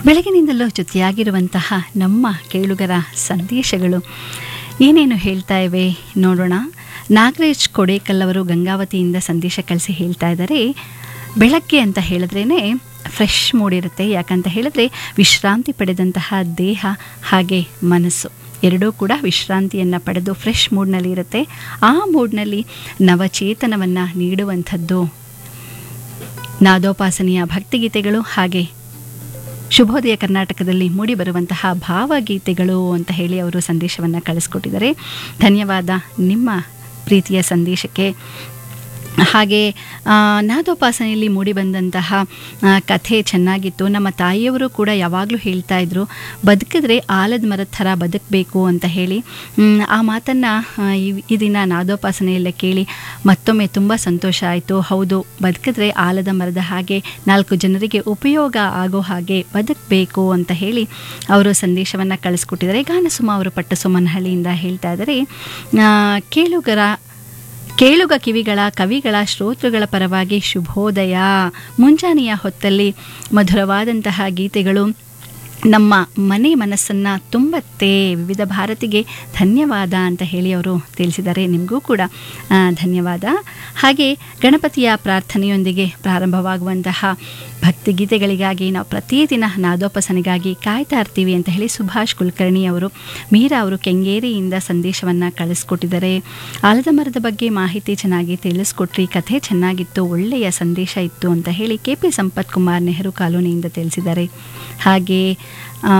ಬೆಳಗಿನಿಂದಲೂ ಜೊತೆಯಾಗಿರುವಂತಹ ನಮ್ಮ ಕೇಳುಗರ ಸಂದೇಶಗಳು ಏನೇನು ಹೇಳ್ತಾ ಇವೆ ನೋಡೋಣ ನಾಗರೇಶ್ ಕೊಡೇಕಲ್ ಅವರು ಗಂಗಾವತಿಯಿಂದ ಸಂದೇಶ ಕಳಿಸಿ ಹೇಳ್ತಾ ಇದ್ದಾರೆ ಬೆಳಗ್ಗೆ ಅಂತ ಹೇಳಿದ್ರೇ ಫ್ರೆಶ್ ಮೂಡಿರುತ್ತೆ ಯಾಕಂತ ಹೇಳಿದ್ರೆ ವಿಶ್ರಾಂತಿ ಪಡೆದಂತಹ ದೇಹ ಹಾಗೆ ಮನಸ್ಸು ಎರಡೂ ಕೂಡ ವಿಶ್ರಾಂತಿಯನ್ನು ಪಡೆದು ಫ್ರೆಶ್ ಮೂಡ್ನಲ್ಲಿ ಇರುತ್ತೆ ಆ ಮೂಡ್ನಲ್ಲಿ ನವಚೇತನವನ್ನು ನೀಡುವಂಥದ್ದು ನಾದೋಪಾಸನೆಯ ಭಕ್ತಿಗೀತೆಗಳು ಹಾಗೆ ಶುಭೋದಯ ಕರ್ನಾಟಕದಲ್ಲಿ ಮೂಡಿಬರುವಂತಹ ಭಾವಗೀತೆಗಳು ಅಂತ ಹೇಳಿ ಅವರು ಸಂದೇಶವನ್ನು ಕಳಿಸ್ಕೊಟ್ಟಿದ್ದಾರೆ ಧನ್ಯವಾದ ನಿಮ್ಮ ಪ್ರೀತಿಯ ಸಂದೇಶಕ್ಕೆ ಹಾಗೆ ಆ, ನಾದೋಪಾಸನೆಯಲ್ಲಿ ಮೂಡಿಬಂದಂತಹ ಆ, ಕಥೆ ಚೆನ್ನಾಗಿತ್ತು ನಮ್ಮ ತಾಯಿಯವರು ಕೂಡ ಯಾವಾಗಲೂ ಹೇಳ್ತಾ ಇದ್ರು ಬದುಕಿದ್ರೆ ಆಲದ ಮರದ ಥರ ಬದುಕಬೇಕು ಅಂತ ಹೇಳಿ ಮ್, ಆ ಮಾತನ್ನು ಈ ದಿನ ನಾದೋಪಾಸನೆಯಲ್ಲೇ ಕೇಳಿ ಮತ್ತೊಮ್ಮೆ ತುಂಬ ಸಂತೋಷ ಆಯಿತು ಹೌದು ಬದುಕಿದ್ರೆ ಆಲದ ಮರದ ಹಾಗೆ ನಾಲ್ಕು ಜನರಿಗೆ ಉಪಯೋಗ ಆಗೋ ಹಾಗೆ ಬದುಕಬೇಕು ಅಂತ ಹೇಳಿ ಅವರು ಸಂದೇಶವನ್ನು ಕಳಿಸ್ಕೊಟ್ಟಿದ್ದಾರೆ ಗಾನಸುಮ ಅವರು ಪಟ್ಟಸುಮನಹಳ್ಳಿಯಿಂದ ಹೇಳ್ತಾ ಇದ್ದಾರೆ ಆ, ಕೇಳುಗರ ಕೇಳುಗ ಕಿವಿಗಳ ಕವಿಗಳ ಶ್ರೋತೃಗಳ ಪರವಾಗಿ ಶುಭೋದಯ ಮುಂಜಾನೆಯ ಹೊತ್ತಲ್ಲಿ ಮಧುರವಾದಂತಹ ಗೀತೆಗಳು ನಮ್ಮ ಮನೆ ಮನಸ್ಸನ್ನು ತುಂಬತ್ತೆ ವಿವಿಧ ಭಾರತಿಗೆ ಧನ್ಯವಾದ ಅಂತ ಹೇಳಿ ಅವರು ತಿಳಿಸಿದ್ದಾರೆ ನಿಮಗೂ ಕೂಡ ಆ, ಧನ್ಯವಾದ ಹಾಗೆ ಗಣಪತಿಯ ಪ್ರಾರ್ಥನೆಯೊಂದಿಗೆ ಪ್ರಾರಂಭವಾಗುವಂತಹ ಭಕ್ತಿಗೀತೆಗಳಿಗಾಗಿ ನಾವು ಪ್ರತಿದಿನ ನಾದೋಪಾಸನೆಗಾಗಿ ಕಾಯ್ತಾ ಇರ್ತೀವಿ ಅಂತ ಹೇಳಿ ಸುಭಾಷ್ ಕುಲಕರ್ಣಿ ಅವರು ಮೀರಾ ಅವರು ಕೆಂಗೇರಿಯಿಂದ ಸಂದೇಶವನ್ನು ಕಳಿಸ್ಕೊಟ್ಟಿದ್ದಾರೆ ಆಲದ ಮರದ ಬಗ್ಗೆ ಮಾಹಿತಿ ಚೆನ್ನಾಗಿ ತಿಳಿಸ್ಕೊಟ್ರಿ ಕಥೆ ಚೆನ್ನಾಗಿತ್ತು ಒಳ್ಳೆಯ ಸಂದೇಶ ಇತ್ತು ಅಂತ ಹೇಳಿ ಕೆ ಪಿ ಸಂಪತ್ ಕುಮಾರ್ ನೆಹರು ಕಾಲೋನಿಯಿಂದ ತಿಳಿಸಿದ್ದಾರೆ ಹಾಗೆ ಆ,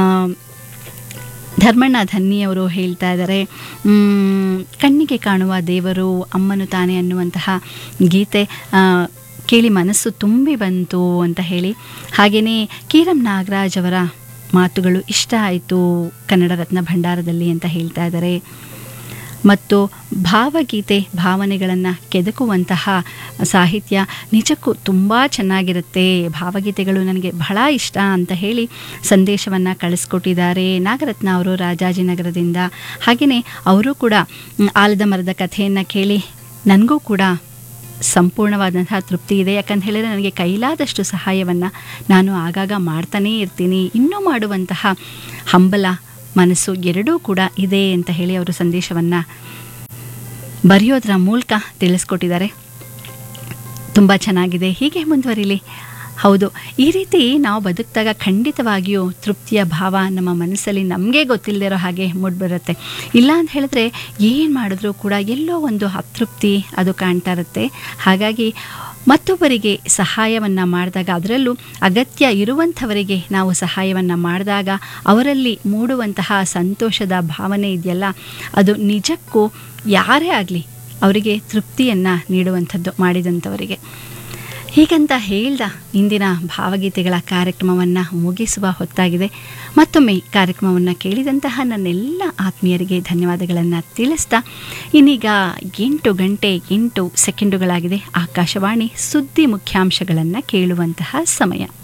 ಧರ್ಮಣ್ಣ ಧನ್ಯವರು ಹೇಳ್ತಾ ಇದ್ದಾರೆ ಮ್, ಕಣ್ಣಿಗೆ ಕಾಣುವ ದೇವರು ಅಮ್ಮನು ತಾನೆ ಅನ್ನುವಂತಹ ಗೀತೆ ಆ, ಕೇಳಿ ಮನಸ್ಸು ತುಂಬಿ ಬಂತು ಅಂತ ಹೇಳಿ ಹಾಗೆಯೇ ಕೀರಂ ನಾಗರಾಜ್ ಅವರ ಮಾತುಗಳು ಇಷ್ಟ ಆಯಿತು ಕನ್ನಡ ರತ್ನ ಭಂಡಾರದಲ್ಲಿ ಅಂತ ಹೇಳ್ತಾ ಇದ್ದಾರೆ ಮತ್ತು ಭಾವಗೀತೆ ಭಾವನೆಗಳನ್ನು ಕೆದಕುವಂತಹ ಸಾಹಿತ್ಯ ನಿಜಕ್ಕೂ ತುಂಬ ಚೆನ್ನಾಗಿರುತ್ತೆ ಭಾವಗೀತೆಗಳು ನನಗೆ ಬಹಳ ಇಷ್ಟ ಅಂತ ಹೇಳಿ ಸಂದೇಶವನ್ನು ಕಳಿಸ್ಕೊಟ್ಟಿದ್ದಾರೆ ನಾಗರತ್ನ ಅವರು ರಾಜಾಜಿನಗರದಿಂದ ಹಾಗೆಯೇ ಅವರು ಕೂಡ ಮ್, ಆಲದ ಮರದ ಕಥೆಯನ್ನು ಕೇಳಿ ನನಗೂ ಕೂಡ ಸಂಪೂರ್ಣವಾದಂತಹ ತೃಪ್ತಿ ಇದೆ ಯಾಕಂತ ಹೇಳಿದರೆ ನನಗೆ ಕೈಲಾದಷ್ಟು ಸಹಾಯವನ್ನು ನಾನು ಆಗಾಗ ಮಾಡ್ತಾನೇ ಇರ್ತೀನಿ ಇನ್ನೂ ಮಾಡುವಂತಹ ಹಂಬಲ ಮನಸ್ಸು ಎರಡೂ ಕೂಡ ಇದೆ ಅಂತ ಹೇಳಿ ಅವರು ಸಂದೇಶವನ್ನು ಬರೆಯೋದ್ರ ಮೂಲಕ ತಿಳಿಸ್ಕೊಟ್ಟಿದ್ದಾರೆ ತುಂಬ ಚೆನ್ನಾಗಿದೆ ಹೀಗೆ ಮುಂದುವರಿಲಿ ಹೌದು ಈ ರೀತಿ ನಾವು ಬದುಕಿದಾಗ ಖಂಡಿತವಾಗಿಯೂ ತೃಪ್ತಿಯ ಭಾವ ನಮ್ಮ ಮನಸ್ಸಲ್ಲಿ ನಮಗೆ ಗೊತ್ತಿಲ್ಲದಿರೋ ಹಾಗೆ ಮೂಡ್ಬರುತ್ತೆ ಇಲ್ಲ ಅಂತ ಹೇಳಿದ್ರೆ ಏನು ಮಾಡಿದ್ರೂ ಕೂಡ ಎಲ್ಲೋ ಒಂದು ಅತೃಪ್ತಿ ಅದು ಕಾಣ್ತಾ ಇರುತ್ತೆ ಹಾಗಾಗಿ ಮತ್ತೊಬ್ಬರಿಗೆ ಸಹಾಯವನ್ನು ಮಾಡಿದಾಗ ಅದರಲ್ಲೂ ಅಗತ್ಯ ಇರುವಂಥವರಿಗೆ ನಾವು ಸಹಾಯವನ್ನು ಮಾಡಿದಾಗ ಅವರಲ್ಲಿ ಮೂಡುವಂತಹ ಸಂತೋಷದ ಭಾವನೆ ಇದೆಯಲ್ಲ ಅದು ನಿಜಕ್ಕೂ ಯಾರೇ ಆಗಲಿ ಅವರಿಗೆ ತೃಪ್ತಿಯನ್ನು ನೀಡುವಂಥದ್ದು ಮಾಡಿದಂಥವರಿಗೆ ಹೀಗಂತ ಹೇಳ್ದ ಇಂದಿನ ಭಾವಗೀತೆಗಳ ಕಾರ್ಯಕ್ರಮವನ್ನು ಮುಗಿಸುವ ಹೊತ್ತಾಗಿದೆ ಮತ್ತೊಮ್ಮೆ ಕಾರ್ಯಕ್ರಮವನ್ನು ಕೇಳಿದಂತಹ ನನ್ನೆಲ್ಲ ಆತ್ಮೀಯರಿಗೆ ಧನ್ಯವಾದಗಳನ್ನು ತಿಳಿಸ್ತಾ ಇನ್ನೀಗ ಎಂಟು ಗಂಟೆ ಎಂಟು ಸೆಕೆಂಡುಗಳಾಗಿದೆ ಆಕಾಶವಾಣಿ ಸುದ್ದಿ ಮುಖ್ಯಾಂಶಗಳನ್ನು ಕೇಳುವಂತಹ ಸಮಯ